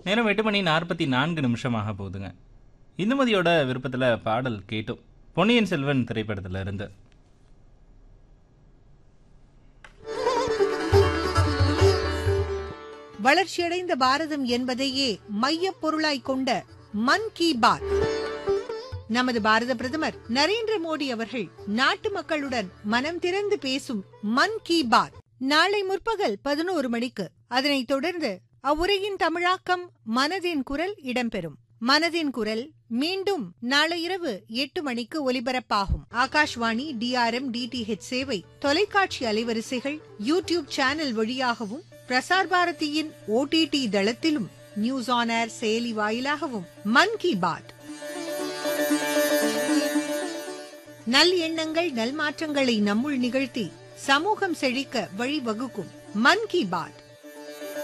நேரம் எட்டு மணி நாற்பத்தி நான்கு நிமிஷமாக போகுதுங்க இந்துமதியோட விருப்பத்தில் பாடல் கேட்டோம் பொன்னியின் செல்வன் திரைப்படத்துல இருந்து வளர்ச்சியடைந்த பாரதம் என்பதையே மையப் பொருளாய் கொண்ட மன் கி பாத் நமது பாரத பிரதமர் நரேந்திர மோடி அவர்கள் நாட்டு மக்களுடன் மனம் திறந்து பேசும் மன் கி பாத் நாளை முற்பகல் பதினோரு மணிக்கு அதனைத் தொடர்ந்து அவ்வுரையின் தமிழாக்கம் மனதின் குரல் இடம்பெறும் மனதின் குரல் மீண்டும் நாளை இரவு எட்டு மணிக்கு ஒலிபரப்பாகும் ஆகாஷ்வாணி டிஆர்எம் டிடிஹெச் சேவை தொலைக்காட்சி அலைவரிசைகள் யூடியூப் சேனல் வழியாகவும் பிரசார் பாரதியின் ஓடிடி தளத்திலும் நியூஸ் ஆன் ஏர் செயலி வாயிலாகவும் மன் கி பாத் நல் எண்ணங்கள் நல் மாற்றங்களை நம்முள் நிகழ்த்தி சமூகம் செழிக்க வழிவகுக்கும் மன் கி பாத்